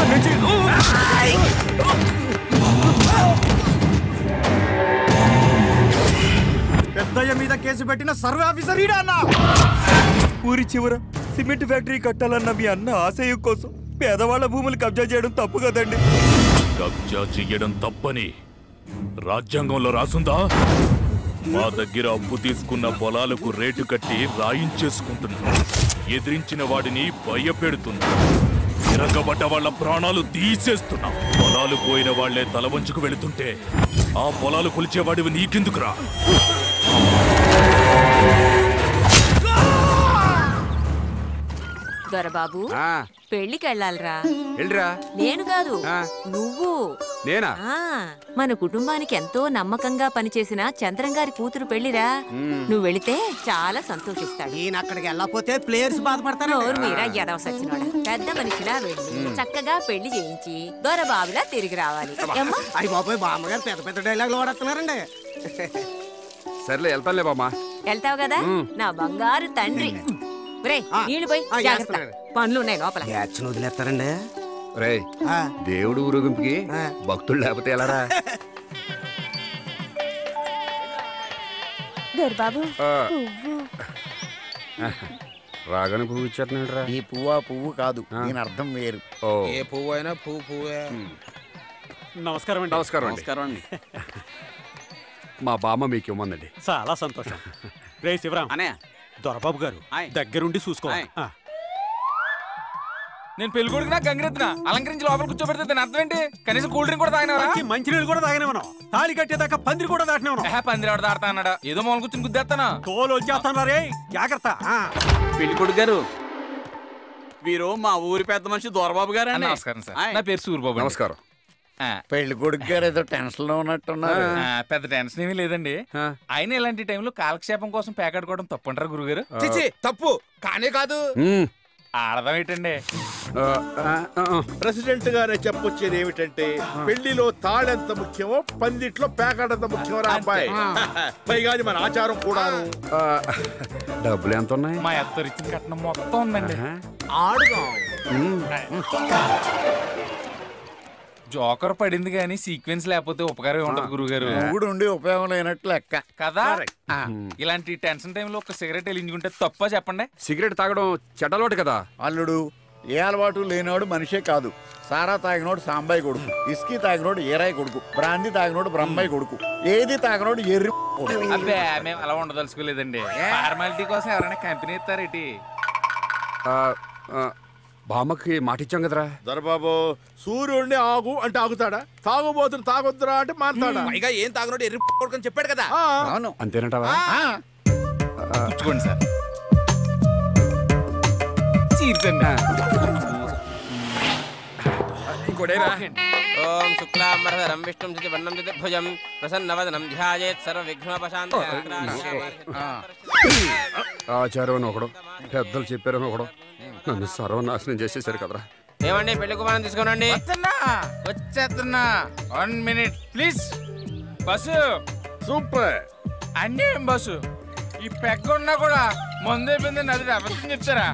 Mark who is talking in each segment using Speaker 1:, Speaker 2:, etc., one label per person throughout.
Speaker 1: ఇక్కడి నుంచి
Speaker 2: పెద్దయ్య మీద కేసు పెట్టిన సర్వే ఆఫీసర్ ఈడా అన్న
Speaker 1: ఊరి చివర సిమెంట్ ఫ్యాక్టరీ కట్టాలన్న మీ అన్న ఆశయం కోసం పేదవాళ్ళ భూములు కబ్జా చేయడం తప్పు కదండి
Speaker 3: కబ్జా చెయ్యడం తప్పని రాజ్యాంగంలో రాసుందా మా దగ్గర అప్పు తీసుకున్న పొలాలకు రేటు కట్టి రాయించేసుకుంటున్నా ఎదిరించిన వాడిని భయపెడుతున్నా తిరగబడ్డ వాళ్ళ ప్రాణాలు తీసేస్తున్నా పొలాలు పోయిన వాళ్లే తల వంచుకు వెళుతుంటే ఆ పొలాలు కొలిచేవాడివి నీకెందుకురా
Speaker 4: దొరబాబు
Speaker 5: ఆ,
Speaker 4: పెళ్లికి వెళ్ళాలిరా
Speaker 5: వెళ్ళిరా
Speaker 4: నేను కాదు
Speaker 5: ఆ.
Speaker 4: నువ్వు
Speaker 5: నేనా
Speaker 4: ఆ మన కుటుంబానికి ఎంతో నమ్మకంగా పనిచేసిన చంద్రం గారి కూతురు పెళ్లిరా నువ్వు వెళితే చాలా సంతోషిస్తాడు
Speaker 2: ఈయన అక్కడికి వెళ్ళకపోతే ప్లేయర్స్ బాధపడతారు
Speaker 4: నోరు మీరా ఎదవ సచ్చినోడా పెద్ద మనిషిలా వెళ్ళి చక్కగా పెళ్లి చేయించి దొరబాబులా తిరిగి రావాలి ఏమ్మా
Speaker 2: అయ్యి బాబాయ్ బామ్మగారు పెద్ద పెద్ద డైలాగులు వాడుతున్నారండి
Speaker 5: సర్లే వెళ్తానులే బామ్మా
Speaker 4: వెళ్తావు కదా నా బంగారు తండ్రి రే
Speaker 2: ఆ,
Speaker 4: నీళ్ళు పోయి
Speaker 2: ఆ,
Speaker 4: జాగ్రత్త
Speaker 2: చేస్తున్నాను.
Speaker 4: పనులు ఉన్నాయి లోపల
Speaker 2: బ్యాచ్ వదిలేస్తారండి
Speaker 5: రే
Speaker 2: ఆ,
Speaker 5: దేవుడు ఊరేగింపుకి
Speaker 2: ఆ.
Speaker 5: భక్తులు లేకపోతే ఎలారా
Speaker 4: దొరబాబు
Speaker 5: ఆ. రాగానే పువ్వు ఇచ్చేస్తున్నాడురా
Speaker 6: ఈ పువ్వు ఆ పువ్వు కాదు దీని అర్థం వేరు
Speaker 5: ఓ
Speaker 7: ఏ పువ్వు అయినా పువ్వు పువ్వే
Speaker 8: నమస్కారం అండి
Speaker 5: నమస్కారం అండి
Speaker 8: నమస్కారం అండి
Speaker 5: మా బామ్మ మీకు ఇవ్వమందండి
Speaker 8: చాలా సంతోషం రే శివరాం
Speaker 7: అనే
Speaker 8: దొరబాబు గారు
Speaker 7: ఆయ్.
Speaker 8: దగ్గరుండి చూసుకోవాలి
Speaker 7: ఆయ్.
Speaker 8: ఆ.
Speaker 9: నేను పెళ్లి కొడుకునా గంగిరెత్తున అలంకరించి లోపల కూర్చోబెడితే దాని అర్థం ఏంటి కనీసం కూల్ డ్రింక్ కూడా తాగినవరా
Speaker 8: మంచి మంచినీళ్ళు కూడా తాగనివ్వను తాళి కట్టేదాకా పందిరి కూడా దాటినవను
Speaker 9: పందిరి ఎవడ దాడతా అన్నాడు ఏదో మొదలు కూర్చుని గుద్దేస్తానా
Speaker 8: తోలు వచ్చేస్తాను రే జాగ్రత్త ఆ.
Speaker 7: పెళ్లి కొడుకు గారు వీరు మా ఊరి పెద్ద మనిషి దొరబాబు గారు అండి
Speaker 9: నమస్కారం సార్ నా పేరు సూర్యబాబు అండి.
Speaker 5: నమస్కారం
Speaker 9: ఆ,
Speaker 6: పెళ్లి కొడుకు గారు ఏదో టెన్షన్ లో ఉన్నట్టున్నారు
Speaker 9: ఆ, పెద్ద టెన్షన్ ఏమీ లేదండి
Speaker 5: ఆ.
Speaker 9: అయినా ఇలాంటి టైంలో కాలక్షేపం కోసం ప్యాకెట్టుకోవడం తప్పంటారా గురుగారు
Speaker 7: చిచి తప్పు కానే కాదు
Speaker 5: ఉమ్.
Speaker 9: ఆడదాం ఏంటండి
Speaker 5: ఆ, ఆ, ఆ, ఆ.
Speaker 10: ప్రెసిడెంట్ గారే చెప్పొచ్చేది ఏమిటంటే పెళ్లిలో తాళెంత ముఖ్యమో పందిట్లో ప్యాకెట్ ఎంత ముఖ్యమో రా అబ్బాయి పైగా అది మన ఆచారం కూడాను
Speaker 5: ఆ, డబ్బులు ఎంత ఉన్నాయి
Speaker 9: మా అత్తరు ఇచ్చిన కట్నం మొత్తం ఉందండి
Speaker 5: ఆ?
Speaker 7: ఆడుదాం
Speaker 5: ఉమ్.
Speaker 9: జోకర్ పడింది కానీ సీక్వెన్స్ లేకపోతే ఉపకారం ఉండదు గురుగారు
Speaker 6: మొగుడు ఉండి ఉపయోగం లేనట్లు లెక్క
Speaker 9: కదా ఇలాంటి టెన్షన్ టైంలో ఒక సిగరెట్ వెలిగించుకుంటే తప్ప చెప్పండి
Speaker 5: సిగరెట్ తాగడం చెడ్డలోటు కదా
Speaker 6: అల్లుడు ఏ అలవాటు లేనివాడు మనిషే కాదు సారా తాగినోడు సాంబాయి కొడుకు ఇస్కీ తాగినోడు ఏరాయి కొడుకు బ్రాంతి తాగినోడు బ్రహ్మాయి కొడుకు ఏది తాగినోడు ఎర్రి కొడుకు.
Speaker 9: అబ్బే మేము అలా ఉండదలుచుకోలేదండి ఫార్మాలిటీ కోసం ఎవరైనా కంపెనీ ఇస్తారేటి
Speaker 5: ఆ, ఆ, బామ్మకి మాట ఇచ్చాం కదరా
Speaker 10: దొరబాబు సూర్యుడిని ఆగు అంటే ఆగుతాడా తాగుబోతుని తాగొద్దురా అంటే మారుతాడా
Speaker 7: పైగా ఏం తాగినోడు ఎర్రి కొడుకుని చెప్పాడు కదా
Speaker 10: ఆ,
Speaker 6: అవును
Speaker 5: అంతేనంటావా
Speaker 6: ఆ,
Speaker 9: పుచ్చుకోండి సార్ చీర్చండి
Speaker 5: ఇంకోటేరా
Speaker 7: ఓం శుక్లాంబరధరం విష్ణుం చతుర్వర్ణం చతుర్భుజం ప్రసన్నవదనం ధ్యాయేత్ సర్వ విఘ్నోపశాంతి
Speaker 5: ఆచారం అని ఒకడు పెద్దలు చెప్పారని ఒకడు నన్ను సర్వనాశనం చేసేసారు కదరా
Speaker 7: ఏమండి పెళ్లి కుమారం తీసుకోనండి
Speaker 9: వస్తున్నా వచ్చేస్తున్నా one minute please bus
Speaker 10: super
Speaker 9: అన్నీ ఏం బస్సు ఈ పెగ్గ ఉన్నా కూడా ముందే పోయింది నది అబద్ధం చెప్తారా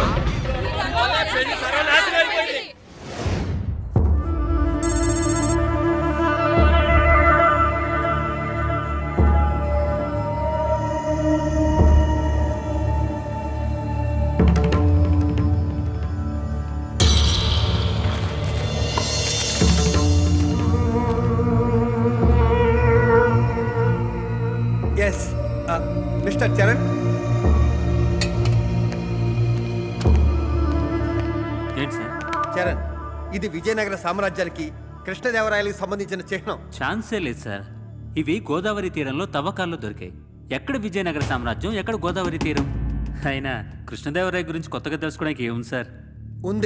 Speaker 2: ఎస్ మిస్టర్ చరణ్
Speaker 11: ఏంటి సార్
Speaker 2: చరణ్ ఇది విజయనగర సామ్రాజ్యానికి కృష్ణదేవరాయలకు సంబంధించిన చిహ్నం
Speaker 11: ఛాన్సే లేదు సార్ ఇవి గోదావరి తీరంలో తవ్వకాల్లో దొరికాయి ఎక్కడ విజయనగర సామ్రాజ్యం ఎక్కడ గోదావరి తీరం అయినా కృష్ణదేవరాయ గురించి కొత్తగా తెలుసుకోవడానికి ఏముంది సార్
Speaker 2: ఉంది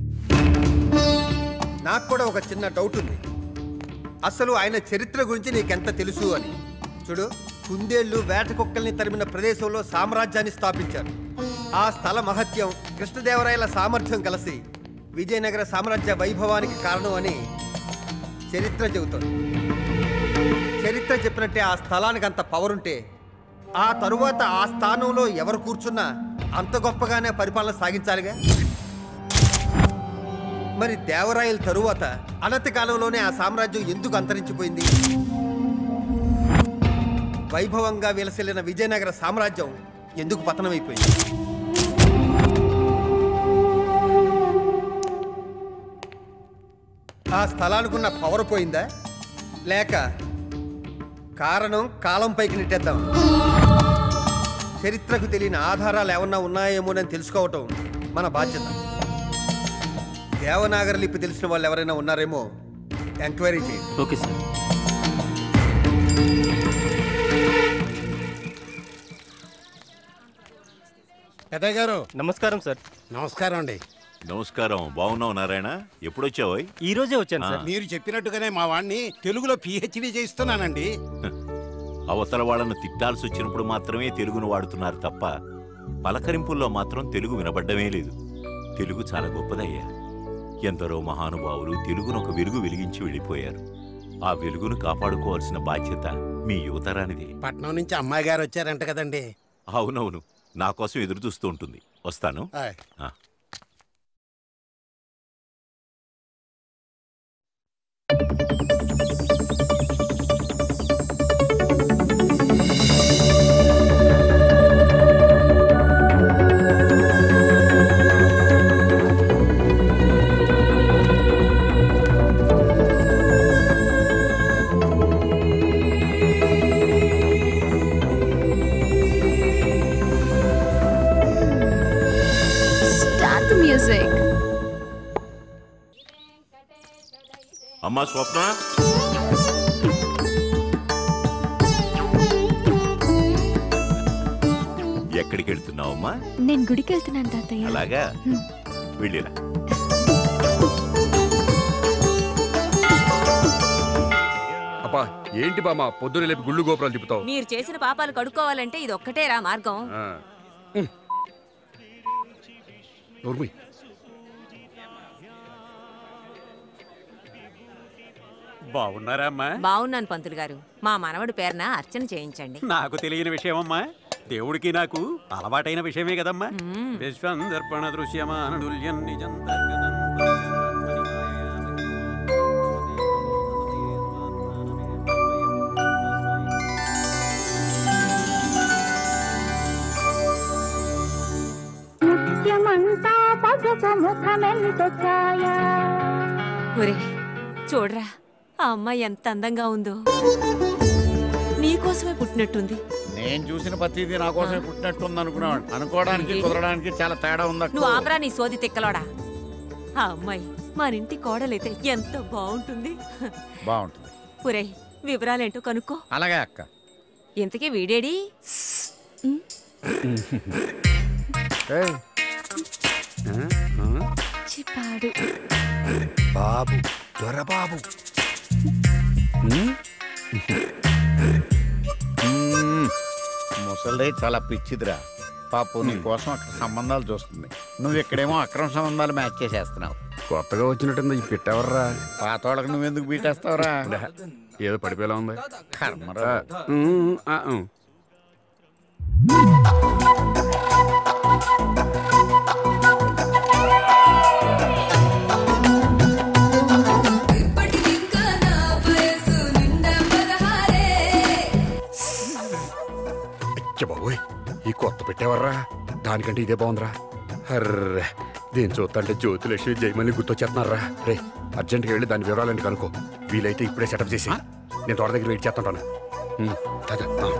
Speaker 2: నాకు కూడా ఒక చిన్న డౌట్ ఉంది అసలు ఆయన చరిత్ర గురించి నీకెంత తెలుసు అని చూడు కుందేళ్లు వేట కుక్కల్ని తరిమిన ప్రదేశంలో సామ్రాజ్యాన్ని స్థాపించారు ఆ స్థల మహత్యం కృష్ణదేవరాయల సామర్థ్యం కలిసి విజయనగర సామ్రాజ్య వైభవానికి కారణం అని చరిత్ర చెబుతుంది చరిత్ర చెప్పినట్టే ఆ స్థలానికి అంత పవర్ ఉంటే ఆ తరువాత ఆ స్థానంలో ఎవరు కూర్చున్నా అంత గొప్పగానే పరిపాలన సాగించాలిగా మరి దేవరాయల తరువాత అనతి కాలంలోనే ఆ సామ్రాజ్యం ఎందుకు అంతరించిపోయింది వైభవంగా విలసిల్లిన విజయనగర సామ్రాజ్యం ఎందుకు పతనమైపోయింది ఆ స్థలానికున్న పవర్ పోయిందా లేక కారణం కాలం పైకి నెట్టేద్దాం చరిత్రకు తెలియని ఆధారాలు ఏమన్నా ఉన్నాయేమోనని తెలుసుకోవటం మన బాధ్యత దేవనాగరి లిపి తెలిసిన వాళ్ళు ఎవరైనా ఉన్నారేమో ఎంక్వైరీ చేయండి
Speaker 11: ఓకే సార్
Speaker 12: పెద్దయ్య గారు
Speaker 13: నమస్కారం సార్
Speaker 12: నమస్కారం అండి
Speaker 14: నమస్కారం బాగున్నావు నారాయణ ఎప్పుడొచ్చావు
Speaker 13: ఈ రోజే వచ్చాను సార్
Speaker 12: మీరు చెప్పినట్టుగానే మా వాడిని తెలుగులో పిహెచ్డి చేయిస్తున్నానండి
Speaker 14: అవతల వాళ్ళను తిట్టాల్సి వచ్చినప్పుడు మాత్రమే తెలుగును వాడుతున్నారు తప్ప పలకరింపుల్లో మాత్రం తెలుగు వినబడ్డమే లేదు తెలుగు చాలా గొప్పదయ్యా ఎందరో మహానుభావులు తెలుగును ఒక వెలుగు వెలిగించి వెళ్ళిపోయారు ఆ వెలుగును కాపాడుకోవాల్సిన బాధ్యత మీ యువతరానిది
Speaker 12: పట్నం నుంచి అమ్మాయి గారు వచ్చారంట కదండి
Speaker 14: అవునవును నా కోసం ఎదురు చూస్తూ ఉంటుంది వస్తాను
Speaker 12: ఆయ్.
Speaker 14: ఆ.
Speaker 15: Start the music.
Speaker 14: అమ్మా స్వప్న ఎక్కడికి వెళ్తున్నావమ్మా
Speaker 15: నేను గుడికి వెళ్తున్నాను తాతయ్య
Speaker 14: అలాగా వెళ్ళిరా
Speaker 5: అబ్బా ఏంటి బామ్మ పొద్దున లేపి గుళ్ళు గోపురాలు తిప్పుతావు
Speaker 4: మీరు చేసిన పాపాలు కడుక్కోవాలంటే ఇది ఒక్కటేరా మార్గం
Speaker 5: ఆ. ఉమ్. నోర్మూయ్.
Speaker 8: బాగున్నారా అమ్మా
Speaker 4: బాగున్నాను పంతులు గారు మా మనవడి పేరున అర్చన చేయించండి
Speaker 8: నాకు తెలియని విషయమమ్మా దేవుడికి నాకు అలవాటైన విషయమే కదమ్మా విశ్వందర్పణ దృశ్యమానుల్యం నిజం
Speaker 15: ముత్యమంతా పగస ముఖమెంత ఛాయ
Speaker 4: ఒరే చూడరా ఆ అమ్మాయి ఎంత అందంగా ఉందో నీకోసమే పుట్టినట్టుంది
Speaker 6: నేను చూసిన ప్రతిదీ నా కోసమే పుట్టినట్టుంది అనుకున్నాను అనుకోవడానికి కుదరడానికి చాలా తేడా ఉందక్క
Speaker 4: నువ్వు ఆపరా నీ సోది తిక్కలోడా ఆ అమ్మాయి మన ఇంటి కోడలైతే ఎంత బాగుంటుంది
Speaker 6: బాగుంటుంది
Speaker 4: ఒరే వివరాలేంటో కనుక్కో
Speaker 6: అలాగే అక్క
Speaker 4: ఇంతకీ వీడేడి
Speaker 5: ఏయ్. ఆ? ఆ?
Speaker 15: చిపాడు
Speaker 2: బాబు దొరబాబు
Speaker 5: ఉమ్?
Speaker 6: ముసలిదే చాలా పిచ్చిదిరా పాపు నీ కోసం అక్కడ సంబంధాలు చూస్తుంది నువ్వు ఇక్కడేమో అక్రమ సంబంధాలు మ్యాచ్ చేసేస్తున్నావు
Speaker 5: కొత్తగా వచ్చినట్టుంది ఈ పెట్టెవర్రా
Speaker 6: పాత వాళ్ళకి నువ్వెందుకు బీటేస్తావురా
Speaker 5: ఏదో పడిపోయేలా ఉంది
Speaker 6: కర్మరా
Speaker 5: ఆ, ఉమ్, ఆ, ఉమ్. అచ్చ బాబోయ్ ఈ కొత్త పెట్టేవర్రా దానికంటే ఇదే బాగుందిరా అర్రే దీని చూస్తుంటే జ్యోతిలక్ష్మి జయమల్ని గుర్తొచ్చేస్తున్నారా రే అర్జెంట్గా వెళ్ళి దాని వివరాలని కనుకో వీలైతే ఇప్పుడే సెటప్ చేసి నేను తోట దగ్గర వెయిట్ చేస్తుంటాను ఉమ్, తాత, ఆ.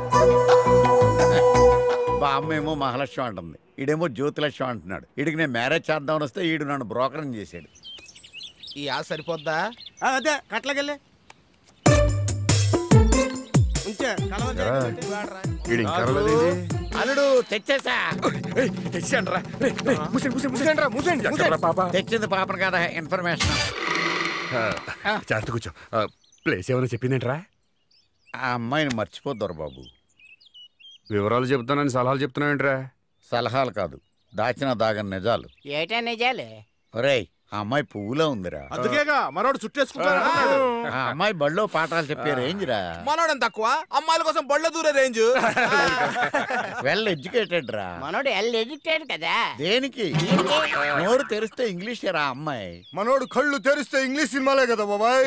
Speaker 6: బామ్మ ఏమో మహాలక్ష్మి అంటుంది ఈడేమో జ్యోతిలక్ష్మి అంటున్నాడు ఈడికి నేను మ్యారేజ్ చేద్దామని వస్తే ఈడు నన్ను బ్రోకరం చేశాడు
Speaker 10: ఈ ఆశ సరిపోద్దా
Speaker 12: అదే కట్లకెళ్ళే ఉంచే
Speaker 5: ఎరా, ఈడు ఇంకా రాలేదేంటి?
Speaker 6: అల్లుడు తెచ్చేసా
Speaker 5: ఏయ్, తెచ్చానురా. రేయ్, రేయ్, మూసేయండి, మూసేయండి, మూసేయండి రా, మూసేయండి. ఎక్కడ్రా పాప?
Speaker 6: తెచ్చింది పాపను కదా ఇన్ఫర్మేషన్
Speaker 5: ఆ, జాగ్రత్త కూర్చో ఆ, ప్లేస్ ఏమైనా చెప్పిందేంట్రా
Speaker 6: ఆ అమ్మాయిని మర్చిపోద్దరు బాబు
Speaker 5: వివరాలు చెప్తానని సలహాలు చెప్తున్నావేంట్రా
Speaker 6: సలహాలు కాదు దాచిన దాగని నిజాలు
Speaker 16: ఏటా నిజాలే
Speaker 6: ఒరేయ్ ఆ అమ్మాయి పువ్వులా ఉందిరా
Speaker 10: అందుకేగా మనోడు చుట్టేసుకుంటాడు
Speaker 6: ఆ అమ్మాయి బడిలో పాఠాలు చెప్పే రేంజ్రా
Speaker 9: మనోడం తక్కువ అమ్మాయిల కోసం బళ్ళ దూరే రేంజ్
Speaker 6: వెల్ ఎడ్యుకేటెడ్ రా
Speaker 16: మనోడు ఎల్ ఎడ్యుకేటెడ్ కదా
Speaker 6: దేనికి నోరు తెరిస్తే ఇంగ్లీష్ రా అమ్మాయి
Speaker 2: మనోడు కళ్ళు తెరిస్తే ఇంగ్లీష్ సినిమాలే కదా బాబాయ్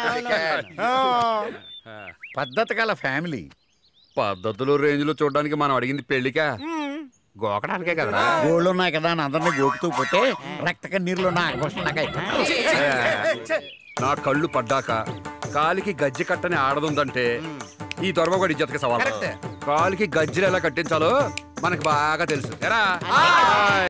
Speaker 6: పద్ధతి గల ఫ్యామిలీ
Speaker 5: పద్ధతులు రేంజ్లు చూడడానికి మనం అడిగింది పెళ్లికా గోకడానికే కదా
Speaker 6: గోళ్ళు ఉన్నాయి కదా అని అందరినీ గోకుతూ పోతే రక్త కన్నీరులో నా ఆకర్షణ నాకు అయిపోయింది.
Speaker 5: నా కళ్ళు పడ్డాక కాలికి గజ్జి కట్టని ఆడదుందంటే ఈ దొరబగడి ఇజ్జతకి సవాల్ కాలికి గజ్జలు ఎలా కట్టించాలో మనకి బాగా తెలుసు ఎరా